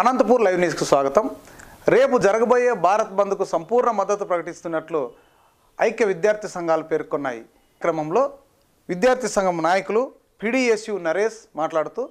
Anantapur live న్యూస్కు స్వాగతం రేపు జరగబోయే భారత్ బంద్కు సంపూర్ణ మద్దతు ప్రకటిస్తున్నట్లు ఐక్య విద్యార్థి సంఘాలు పేర్కొన్నాయి ఈ క్రమంలో విద్యార్థి సంఘం నాయకులు పిడిఎస్యు నరేష్ మాట్లాడుతూ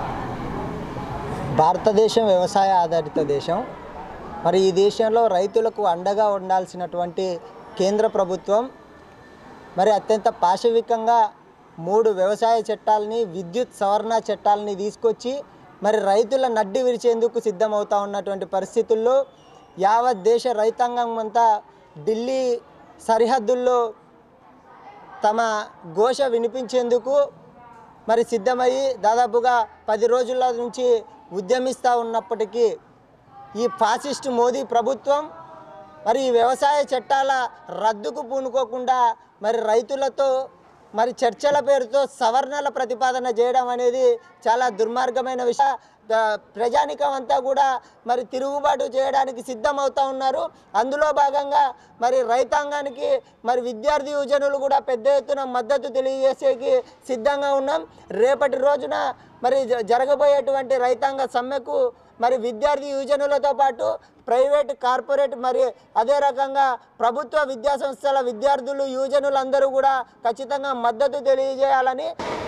భారతదేశం వ్యవసాయ ఆధారిత దేశం మరి ఈ దేశంలో రైతులకు అండగా ఉండాల్సినటువంటి కేంద్ర ప్రభుత్వం మరి అత్యంత పాశవికంగా మూడు వ్యవసాయ చట్టాలని విద్యుత్ సవరణ చట్టాలని తీసుకొచ్చి మరి రైతుల నడ్డి విరిచేందుకు సిద్ధమవుతా ఉన్నటువంటి పరిస్థితుల్లో యావత్ దేశ రైతాంగం అంతా ఢిల్లీ సరిహద్దుల్లో తమ ఘోష వినిపించేందుకు మరి సిద్ధమయ్యి దాదాపుగా పది రోజుల నుంచి ఉద్యమిస్తూ ఉన్నప్పటికీ ఈ ఫాసిస్ట్ మోదీ ప్రభుత్వం మరి ఈ వ్యవసాయ చట్టాల రద్దుకు పూనుకోకుండా మరి రైతులతో మరి చర్చల పేరుతో సవరణల ప్రతిపాదన చేయడం అనేది చాలా దుర్మార్గమైన విషయం ద- ప్రజానికం అంతా కూడా మరి తిరుగుబాటు చేయడానికి సిద్ధమవుతా ఉన్నారు అందులో భాగంగా మరి రైతాంగానికి మరి విద్యార్థి యువజనులు కూడా పెద్ద ఎత్తున మద్దతు తెలియజేసేకి సిద్ధంగా ఉన్నాం రేపటి రోజున మరి జ- జరగబోయేటువంటి రైతాంగ సమ్మెకు మరి విద్యార్థి యువజనులతో పాటు ప్రైవేట్ కార్పొరేట్ మరి అదే రకంగా ప్రభుత్వ విద్యా సంస్థల విద్యార్థులు యువజనులు అందరూ కూడా ఖచ్చితంగా మద్దతు తెలియజేయాలని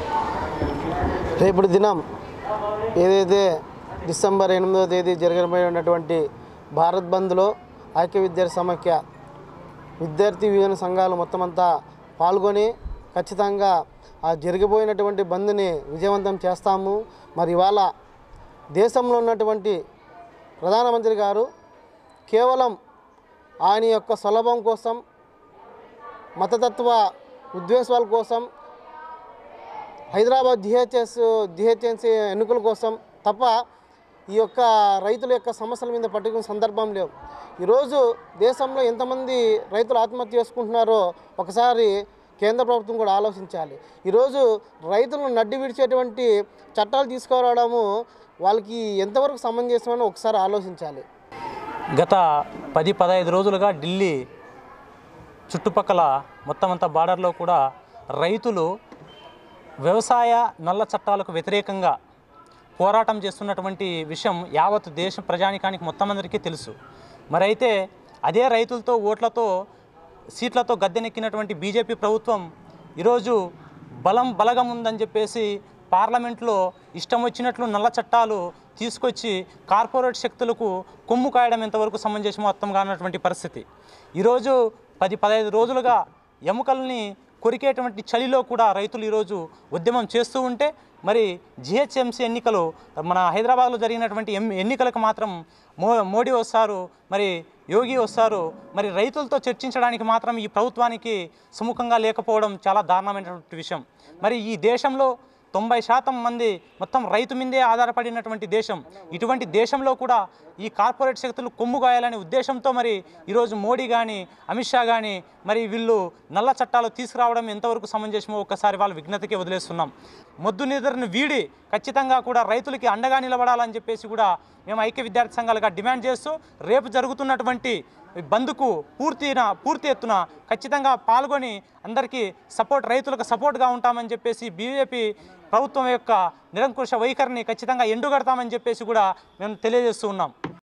రేపటి దినం ఏదైతే డిసెంబర్ ఎనిమిదవ తేదీ జరగబోయేటటువంటి భారత్ బంద్లో ఐక్య విద్యార్థి సమాఖ్య విద్యార్థి యువజన సంఘాలు మొత్తం అంతా పాల్గొని ఖచ్చితంగా ఆ జరిగిపోయినటువంటి బంద్ని విజయవంతం చేస్తాము మరి ఇవాళ దేశంలో ఉన్నటువంటి ప్రధానమంత్రి గారు కేవలం ఆయన యొక్క సులభం కోసం మతతత్వ ఉద్దేశాల కోసం హైదరాబాద్ జిహెచ్ఎస్ జిహెచ్ఎంసీ ఎన్నికల కోసం తప్ప ఈ యొక్క రైతుల యొక్క సమస్యల మీద పట్టుకునే సందర్భం లేవు ఈరోజు దేశంలో ఎంతమంది రైతులు ఆత్మహత్య చేసుకుంటున్నారో ఒకసారి కేంద్ర ప్రభుత్వం కూడా ఆలోచించాలి ఈరోజు రైతులను నడ్డి విడిచేటువంటి చట్టాలు తీసుకురావడము వాళ్ళకి ఎంతవరకు సమంజసమని ఒకసారి ఆలోచించాలి గత పది పదహైదు రోజులుగా ఢిల్లీ చుట్టుపక్కల మొత్తం అంతా బార్డర్లో కూడా రైతులు వ్యవసాయ నల్ల చట్టాలకు వ్యతిరేకంగా పోరాటం చేస్తున్నటువంటి విషయం యావత్ దేశ ప్రజానికానికి మొత్తం అందరికీ తెలుసు మరైతే అదే రైతులతో ఓట్లతో సీట్లతో గద్దెనెక్కినటువంటి బీజేపీ ప్రభుత్వం ఈరోజు బలం బలగం ఉందని చెప్పేసి పార్లమెంట్లో ఇష్టం వచ్చినట్లు నల్ల చట్టాలు తీసుకొచ్చి కార్పొరేట్ శక్తులకు కొమ్ము కాయడం ఎంతవరకు సమంజసమో అర్థం కానటువంటి పరిస్థితి ఈరోజు పది పదహైదు రోజులుగా ఎముకల్ని కొరికేటువంటి చలిలో కూడా రైతులు ఈరోజు ఉద్యమం చేస్తూ ఉంటే మరి జిహెచ్ఎంసీ ఎన్నికలు మన హైదరాబాద్లో జరిగినటువంటి ఎం ఎన్నికలకు మాత్రం మో మోడీ వస్తారు మరి యోగి వస్తారు మరి రైతులతో చర్చించడానికి మాత్రం ఈ ప్రభుత్వానికి సుముఖంగా లేకపోవడం చాలా దారుణమైనటువంటి విషయం మరి ఈ దేశంలో తొంభై శాతం మంది మొత్తం రైతు మీదే ఆధారపడినటువంటి దేశం ఇటువంటి దేశంలో కూడా ఈ కార్పొరేట్ శక్తులు కొమ్ము కాయాలనే ఉద్దేశంతో మరి ఈరోజు మోడీ కానీ అమిత్ షా కానీ మరి వీళ్ళు నల్ల చట్టాలు తీసుకురావడం ఎంతవరకు సమంజసమో ఒక్కసారి వాళ్ళ విఘ్నతకి వదిలేస్తున్నాం మొద్దు నిద్రను వీడి ఖచ్చితంగా కూడా రైతులకి అండగా నిలబడాలని చెప్పేసి కూడా మేము ఐక్య విద్యార్థి సంఘాలుగా డిమాండ్ చేస్తూ రేపు జరుగుతున్నటువంటి బంద్కు పూర్తిన పూర్తి ఎత్తున ఖచ్చితంగా పాల్గొని అందరికీ సపోర్ట్ రైతులకు సపోర్ట్గా ఉంటామని చెప్పేసి బీజేపీ ప్రభుత్వం యొక్క నిరంకుశ వైఖరిని ఖచ్చితంగా ఎండుగడతామని చెప్పేసి కూడా మేము తెలియజేస్తూ ఉన్నాం